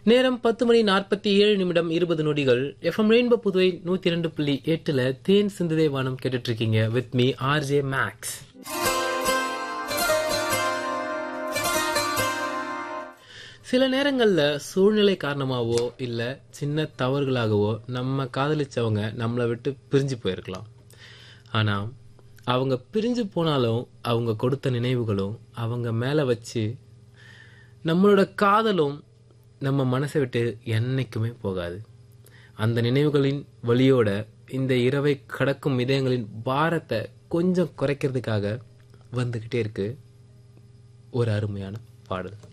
நேரம் பத்து மணி நாற்பத்தி ஏழு நிமிடம் இருபது நொடிகள் எஃப்எம் ரெயின்போ புதுவை நூத்தி ரெண்டு புள்ளி எட்டுல தேன் சிந்துதே வானம் கேட்டுட்டு இருக்கீங்க வித் மீ ஆர்ஜே மேக்ஸ் சில நேரங்கள்ல சூழ்நிலை காரணமாவோ இல்ல சின்ன தவறுகளாகவோ நம்ம காதலிச்சவங்க நம்மளை விட்டு பிரிஞ்சு போயிருக்கலாம் ஆனா அவங்க பிரிஞ்சு போனாலும் அவங்க கொடுத்த நினைவுகளும் அவங்க மேல வச்சு நம்மளோட காதலும் நம்ம மனசை விட்டு என்னைக்குமே போகாது அந்த நினைவுகளின் வழியோட இந்த இரவை கடக்கும் இதயங்களின் பாரத்தை கொஞ்சம் குறைக்கிறதுக்காக வந்துகிட்டே இருக்கு ஒரு அருமையான பாடல்